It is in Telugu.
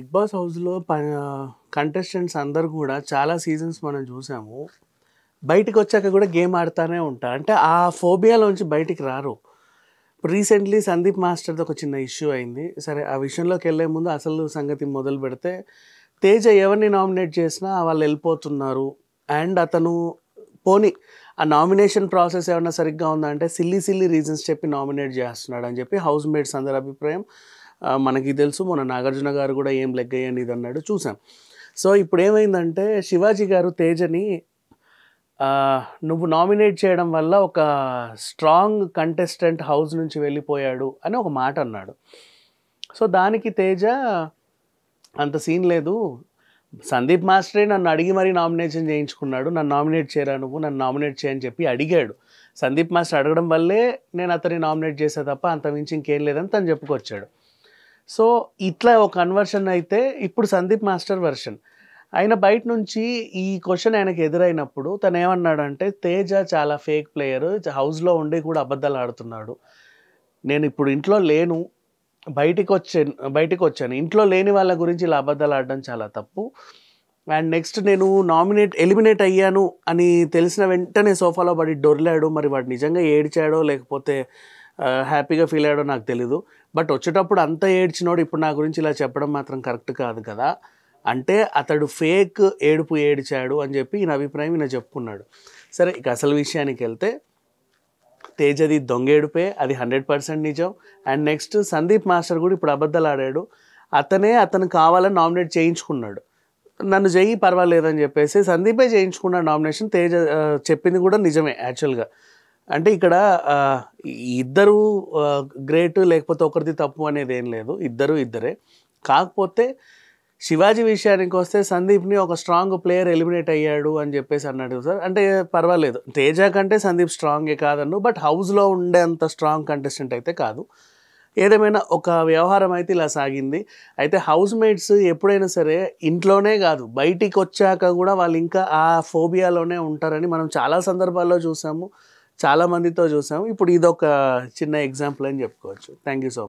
బిగ్ బాస్ హౌస్లో ప కంటెస్టెంట్స్ అందరూ కూడా చాలా సీజన్స్ మనం చూసాము బయటికి వచ్చాక కూడా గేమ్ ఆడుతూనే ఉంటారు అంటే ఆ ఫోబియాలోంచి బయటికి రారు ఇప్పుడు రీసెంట్లీ సందీప్ మాస్టర్ది ఒక చిన్న ఇష్యూ అయింది సరే ఆ విషయంలోకి వెళ్ళే ముందు అసలు సంగతి మొదలు పెడితే తేజ ఎవరిని నామినేట్ చేసినా వాళ్ళు వెళ్ళిపోతున్నారు అండ్ అతను పోనీ ఆ నామినేషన్ ప్రాసెస్ ఏమన్నా సరిగ్గా ఉందా అంటే సిల్లీ సిల్లీ రీజన్స్ చెప్పి నామినేట్ చేస్తున్నాడు అని చెప్పి హౌస్ మేట్స్ అందరి అభిప్రాయం ఆ, మనకి తెలుసు మన నాగార్జున గారు కూడా ఏం లెగ్గయ్యని ఇది అన్నాడు చూసాం సో ఇప్పుడు ఏమైందంటే శివాజీ గారు తేజని ఆ, నువ్వు నామినేట్ చేయడం వల్ల ఒక స్ట్రాంగ్ కంటెస్టెంట్ హౌస్ నుంచి వెళ్ళిపోయాడు అని ఒక మాట అన్నాడు సో దానికి తేజ అంత సీన్ లేదు సందీప్ మాస్టరే నన్ను అడిగి మరీ నామినేషన్ చేయించుకున్నాడు నన్ను నామినేట్ చేయరా నువ్వు నన్ను నామినేట్ చేయని చెప్పి అడిగాడు సందీప్ మాస్టర్ అడగడం వల్లే నేను అతన్ని నామినేట్ చేసే తప్ప అంత మించి ఇంకేం లేదని తను చెప్పుకొచ్చాడు సో ఇట్లా ఒక కన్వర్షన్ అయితే ఇప్పుడు సందీప్ మాస్టర్ వెర్షన్ ఆయన బయట నుంచి ఈ క్వశ్చన్ ఆయనకు ఎదురైనప్పుడు తను ఏమన్నాడంటే తేజ చాలా ఫేక్ ప్లేయర్ హౌస్లో ఉండి కూడా అబద్ధాలు ఆడుతున్నాడు నేను ఇప్పుడు ఇంట్లో లేను బయటికి వచ్చాను బయటికి వచ్చాను ఇంట్లో లేని వాళ్ళ గురించి ఇలా అబద్ధాలు ఆడడం చాలా తప్పు అండ్ నెక్స్ట్ నేను నామినేట్ ఎలిమినేట్ అయ్యాను అని తెలిసిన వెంటనే సోఫాలో పడి డొర్లాడు మరి వాడు నిజంగా ఏడ్చాడో లేకపోతే హ్యాపీగా ఫీల్ అయ్యాడో నాకు తెలీదు బట్ వచ్చేటప్పుడు అంత ఏడ్చినోడు ఇప్పుడు నా గురించి ఇలా చెప్పడం మాత్రం కరెక్ట్ కాదు కదా అంటే అతడు ఫేక్ ఏడుపు ఏడ్చాడు అని చెప్పి ఈయన అభిప్రాయం ఈయన చెప్పుకున్నాడు సరే ఇక అసలు విషయానికి వెళ్తే తేజది దొంగేడుపే అది హండ్రెడ్ పర్సెంట్ నిజం అండ్ నెక్స్ట్ సందీప్ మాస్టర్ కూడా ఇప్పుడు అబద్ధాలు ఆడాడు అతనే అతను కావాలని నామినేట్ చేయించుకున్నాడు నన్ను చెయ్యి పర్వాలేదని చెప్పేసి సందీపే చేయించుకున్నాడు నామినేషన్ తేజ ఆ, చెప్పింది కూడా నిజమే యాక్చువల్గా అంటే ఇక్కడ ఆ, ఈ ఇద్దరు గ్రేట్ లేకపోతే ఒకరిది తప్పు అనేది ఏం లేదు ఇద్దరు ఇద్దరే కాకపోతే శివాజీ విషయానికి వస్తే సందీప్ని ఒక స్ట్రాంగ్ ప్లేయర్ ఎలిమినేట్ అయ్యాడు అని చెప్పేసి అన్నాడు సార్ అంటే పర్వాలేదు తేజ కంటే సందీప్ స్ట్రాంగే కాదన్ను బట్ హౌస్లో ఉండే అంత స్ట్రాంగ్ కంటెస్టెంట్ అయితే కాదు ఏదేమైనా ఒక వ్యవహారం అయితే ఇలా సాగింది అయితే హౌస్ మేట్స్ ఎప్పుడైనా సరే ఇంట్లోనే కాదు బయటికి వచ్చాక కూడా వాళ్ళు ఇంకా ఆ ఫోబియాలోనే ఉంటారని మనం చాలా సందర్భాల్లో చూసాము చాలా మందితో చూసాము ఇప్పుడు ఇదొక చిన్న ఎగ్జాంపుల్ అని చెప్పుకోవచ్చు థ్యాంక్ యూ సో